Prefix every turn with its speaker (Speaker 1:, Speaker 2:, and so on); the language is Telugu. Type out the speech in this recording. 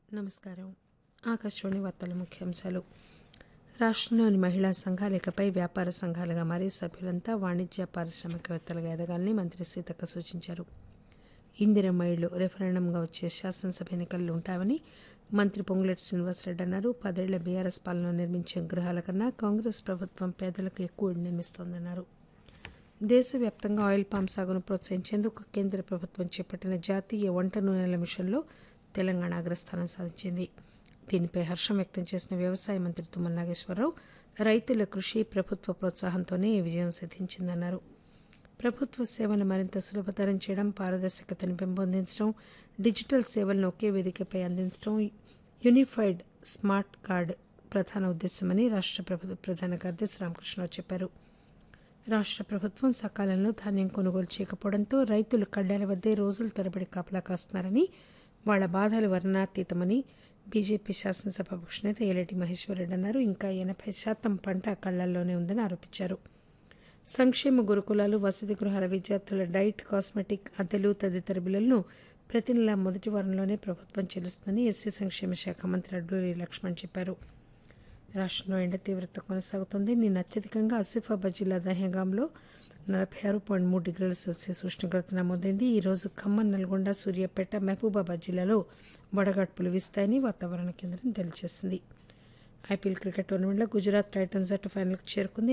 Speaker 1: నమస్కారం ఆకాశవాణి వార్తల ముఖ్యాంశాలు రాష్ట్రంలోని మహిళా సంఘాలు ఇకపై వ్యాపార సంఘాలుగా మారి సభ్యులంతా వాణిజ్య పారిశ్రామికవేత్తలుగా ఎదగాలని మంత్రి సీతక్క సూచించారు ఇందిరమ్మ ఇళ్లు రెఫరెండంగా వచ్చే శాసనసభ ఎన్నికల్లో ఉంటామని మంత్రి పొంగులేటి శ్రీనివాసరెడ్డి అన్నారు పదేళ్ల బీఆర్ఎస్ పాలన నిర్మించిన గృహాల కన్నా కాంగ్రెస్ ప్రభుత్వం పేదలకు ఎక్కువ ఇళ్లు నిర్మిస్తోందన్నారు దేశవ్యాప్తంగా ఆయిల్ పామ్ సాగును ప్రోత్సహించేందుకు కేంద్ర ప్రభుత్వం చేపట్టిన జాతీయ వంట నూనెల మిషన్లో తెలంగాణ అగ్రస్థానం సాధించింది దీనిపై హర్షం వ్యక్తం చేసిన వ్యవసాయ మంత్రి తుమ్మల నాగేశ్వరరావు రైతుల కృషి ప్రభుత్వ ప్రోత్సాహంతోనే ఈ విజయం సిద్ధించిందన్నారు ప్రభుత్వ సేవలు మరింత సులభతరం చేయడం పారదర్శకతను పెంపొందించడం డిజిటల్ సేవలను ఒకే వేదికపై అందించడం యూనిఫైడ్ స్మార్ట్ కార్డ్ ప్రధాన ఉద్దేశమని రాష్ట్ర ప్రభుత్వ ప్రధాన కార్యదర్శి రామకృష్ణరావు చెప్పారు రాష్ట్ర ప్రభుత్వం సకాలంలో ధాన్యం కొనుగోలు చేయకపోవడంతో రైతులు కడ్డాల వద్దే రోజుల తరబడి కాపలా కాస్తున్నారని వాళ్ల బాధలు వర్ణాతీతమని బీజేపీ శాసనసభాపక్ష నేత ఏలేటి మహేశ్వరరెడ్డి అన్నారు ఇంకా ఎనభై శాతం పంట కళ్లల్లోనే ఉందని ఆరోపించారు సంక్షేమ గురుకులాలు వసతి గృహాల విద్యార్థుల డైట్ కాస్మెటిక్ అద్దెలు తదితర బిల్లులను ప్రతి నెల మొదటి వారంలోనే ప్రభుత్వం చెల్లిస్తుందని ఎస్సీ సంక్షేమ శాఖ మంత్రి అడ్లూరి లక్ష్మణ్ చెప్పారు రాష్ట్రంలో ఎండ తీవ్రత కొనసాగుతోంది నిన్న అత్యధికంగా ఆసిఫాబాద్ జిల్లా దహేగాంలో నలభై ఆరు పాయింట్ మూడు డిగ్రీల సెల్సియస్ ఉష్ణోగ్రత నమోదైంది ఈ రోజు ఖమ్మం నల్గొండ సూర్యాపేట మహబూబాబాద్ జిల్లాలో వడగాడ్పులు వీస్తాయని వాతావరణ కేంద్రం తెలియజేసింది ఐపీఎల్ క్రికెట్ టోర్నమెంట్లో గుజరాత్ టైటన్స్ జట్టు ఫైనల్కు చేరుకుంది